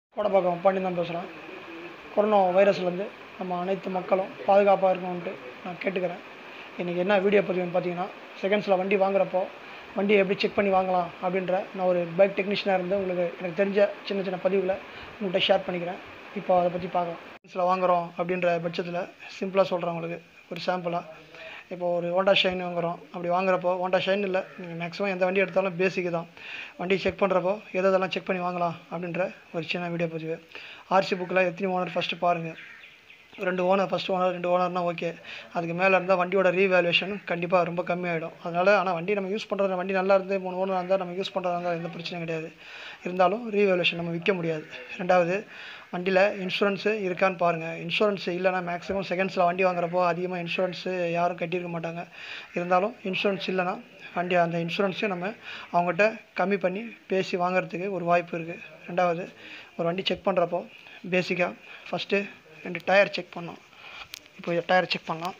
கோடம்பாக்கம் பாண்டியன் தான் பேசுகிறேன் கொரோனா வைரஸ்லேருந்து நம்ம அனைத்து மக்களும் பாதுகாப்பாக இருக்கணுன்ட்டு நான் கேட்டுக்கிறேன் இன்றைக்கி என்ன வீடியோ பதிவுன்னு பார்த்தீங்கன்னா செகண்ட்ஸில் வண்டி வாங்குறப்போ வண்டியை எப்படி செக் பண்ணி வாங்கலாம் அப்படின்ற நான் ஒரு பைக் டெக்னீஷியனாக இருந்து உங்களுக்கு எனக்கு தெரிஞ்ச சின்ன சின்ன பதிவுகளை உங்கள்கிட்ட ஷேர் பண்ணிக்கிறேன் இப்போ அதை பற்றி பார்க்கலாம் செகண்ட்ஸில் வாங்குகிறோம் அப்படின்ற பட்சத்தில் சிம்பிளாக சொல்கிறேன் உங்களுக்கு ஒரு சாம்பிளாக இப்போ ஒரு ஹோண்டா ஷைன் வாங்குறோம் அப்படி வாங்குறப்போ ஹோண்டா ஷைன் இல்லை நீங்கள் மேக்ஸிமம் எந்த வண்டி எடுத்தாலும் பேசிக்கு தான் வண்டி செக் பண்ணுறப்போ எது எதெல்லாம் செக் பண்ணி வாங்கலாம் அப்படின்ற ஒரு சின்ன வீடியோ பதிவு ஆர்சி புக்கில் எத்தனை ஓனர் ஃபஸ்ட்டு பாருங்கள் ரெண்டு ஓனர் ஃபஸ்ட் ஓனர் ரெண்டு ஓனர்னால் ஓகே அதுக்கு மேலே இருந்தால் வண்டியோட ரீவேல்யூஷன் கண்டிப்பாக ரொம்ப கம்மியாகிடும் அதனால் ஆனால் வண்டி நம்ம யூஸ் பண்ணுறது வண்டி நல்லா இருந்து மூணு ஓனர் இருந்தால் நம்ம யூஸ் பண்ணுறதா இருந்தால் எந்த பிரச்சனையும் கிடையாது இருந்தாலும் ரீவேல்யூஷன் நம்ம விற்க முடியாது ரெண்டாவது வண்டியில் இன்சூரன்ஸு இருக்கான்னு பாருங்கள் இன்சூரன்ஸ் இல்லைனா மேக்ஸிமம் செகண்ட்ஸில் வண்டி வாங்குறப்போ அதிகமாக இன்சூரன்ஸு யாரும் கட்டியிருக்க மாட்டாங்க இருந்தாலும் இன்சூரன்ஸ் இல்லைனா வண்டி அந்த இன்சூரன்ஸையும் நம்ம அவங்ககிட்ட கம்மி பண்ணி பேசி வாங்குறதுக்கு ஒரு வாய்ப்பு இருக்குது ரெண்டாவது ஒரு வண்டி செக் பண்ணுறப்போ பேசிக்காக ஃபஸ்ட்டு ரெண்டு டயர் செக் பண்ணோம் இப்போ டயர் செக் பண்ணலாம்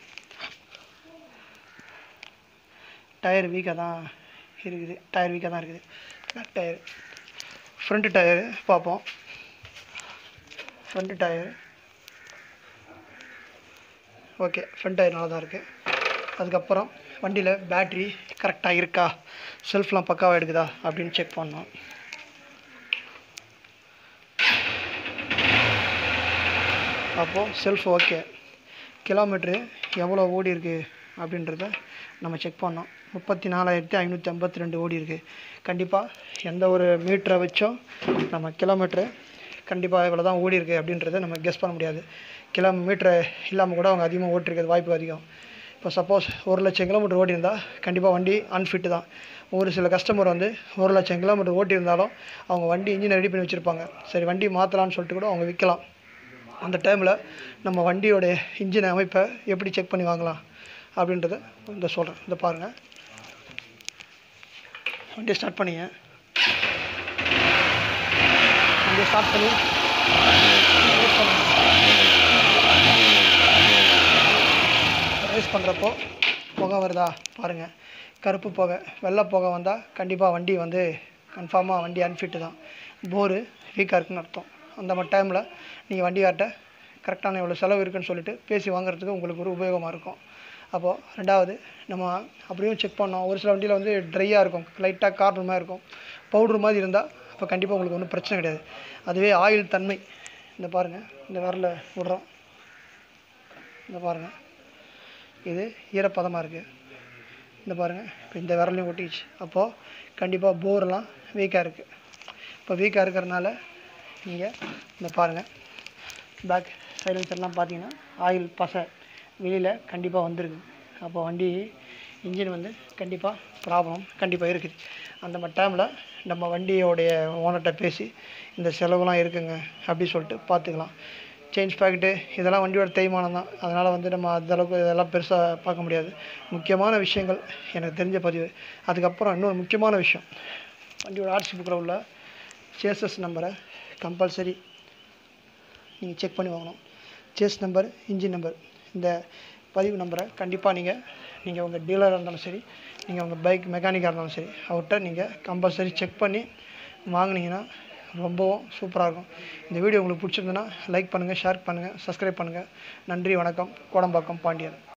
டயர் வீக்காக தான் இருக்குது டயர் வீக்காக தான் இருக்குது பேக் டயர் ஃப்ரண்ட்டு டயரு பார்ப்போம் front tyre okay front tyre நல்லா தான் இருக்குது அதுக்கப்புறம் வண்டியில் பேட்ரி கரெக்டாக இருக்கா செல்ஃப்லாம் பக்காவாக எடுக்குதா அப்படின்னு செக் பண்ணோம் அப்போது செல்ஃப் ஓகே கிலோமீட்ரு எவ்வளோ ஓடி இருக்கு அப்படின்றத நம்ம செக் பண்ணோம் முப்பத்தி நாலாயிரத்தி ஐநூற்றி ஐம்பத்தி ரெண்டு ஓடி இருக்குது கண்டிப்பாக எந்த ஒரு மீட்டரை வச்சும் நம்ம கிலோமீட்ரு கண்டிப்பாக இவ்வளோ தான் ஓடி இருக்கு அப்படின்றத நம்ம கெஸ் பண்ண முடியாது கிலோமீட்ரு இல்லாமல் கூட அவங்க அதிகமாக ஓட்டிருக்கிறது வாய்ப்பு அதிகம் இப்போ சப்போஸ் ஒரு லட்சம் கிலோமீட்டர் ஓடி இருந்தால் கண்டிப்பாக வண்டி அன்ஃபிட்டு தான் ஒரு சில கஸ்டமர் வந்து ஒரு லட்சம் கிலோமீட்டர் ஓட்டியிருந்தாலும் அவங்க வண்டி இன்ஜின் ரெடி பண்ணி வச்சுருப்பாங்க சரி வண்டி மாற்றலான்னு சொல்லிட்டு கூட அவங்க விற்கலாம் அந்த டைமில் நம்ம வண்டியோடைய இன்ஜின் அமைப்பை எப்படி செக் பண்ணி வாங்கலாம் அப்படின்றத இந்த சொல்கிறேன் இந்த பாருங்கள் வண்டியை ஸ்டார்ட் பண்ணிங்க வண்டியை ஸ்டார்ட் பண்ணி ரேஸ் பண்ணுங்க ரேஸ் பண்ணுறப்போ புகை வருதா பாருங்கள் கருப்பு புகை வெள்ளை புகை வந்தால் கண்டிப்பாக வண்டி வந்து கன்ஃபார்மாக வண்டி அன்ஃபிட்டு தான் போரு வீக்காக இருக்குன்னு அர்த்தம் அந்த மாதிரி டைமில் நீங்கள் வண்டியாட்ட கரெக்டான எவ்வளோ செலவு இருக்குன்னு சொல்லிட்டு பேசி வாங்குறதுக்கு உங்களுக்கு ஒரு உபயோகமாக இருக்கும் அப்போது ரெண்டாவது நம்ம அப்படியும் செக் பண்ணோம் ஒரு சில வண்டியில் வந்து ட்ரையாக இருக்கும் லைட்டாக கார்னர் மாதிரி இருக்கும் பவுட்ரு மாதிரி இருந்தால் அப்போ கண்டிப்பாக உங்களுக்கு ஒன்றும் பிரச்சனை கிடையாது அதுவே ஆயில் தன்மை இந்த பாருங்கள் இந்த விரல விட்றோம் இந்த பாருங்கள் இது ஈரப்பதமாக இருக்குது இந்த பாருங்கள் இப்போ இந்த விரலையும் ஒட்டிச்சு அப்போது கண்டிப்பாக போர்லாம் வீக்காக இருக்குது இப்போ வீக்காக இருக்கிறனால நீங்கள் இந்த பாருங்கள் பேக் சைலன்சர்லாம் பார்த்தீங்கன்னா ஆயில் பசை வெளியில் கண்டிப்பாக வந்துருக்கு அப்போ வண்டி இன்ஜின் வந்து கண்டிப்பாக ப்ராப்ளம் கண்டிப்பாக இருக்குது அந்த மாதிரி டைமில் நம்ம வண்டியோடைய ஓனர்கிட்ட பேசி இந்த செலவுலாம் இருக்குங்க அப்படி சொல்லிட்டு பார்த்துக்கலாம் சேஞ்ச் பேக்கெட்டு இதெல்லாம் வண்டியோட தேய்மானம் தான் அதனால் வந்து நம்ம அந்தளவுக்கு இதெல்லாம் பெருசாக பார்க்க முடியாது முக்கியமான விஷயங்கள் எனக்கு தெரிஞ்ச பதிவு அதுக்கப்புறம் இன்னொரு முக்கியமான விஷயம் வண்டியோட ஆர்சி புக்கில் உள்ள சேசஸ் நம்பரை கம்பல்சரி நீங்கள் செக் பண்ணி வாங்கணும் சேஸ் நம்பர் இன்ஜின் நம்பர் இந்த பதிவு நம்பரை கண்டிப்பாக நீங்கள் நீங்கள் உங்கள் டீலராக இருந்தாலும் சரி நீங்கள் உங்கள் பைக் மெக்கானிக்காக இருந்தாலும் சரி அவர்கிட்ட நீங்கள் கம்பல்சரி செக் பண்ணி வாங்கினீங்கன்னா ரொம்பவும் சூப்பராக இருக்கும் இந்த வீடியோ உங்களுக்கு பிடிச்சிருந்துன்னா லைக் பண்ணுங்கள் ஷேர் பண்ணுங்கள் சப்ஸ்கிரைப் பண்ணுங்கள் நன்றி வணக்கம் கோடம்பாக்கம் பாண்டியன்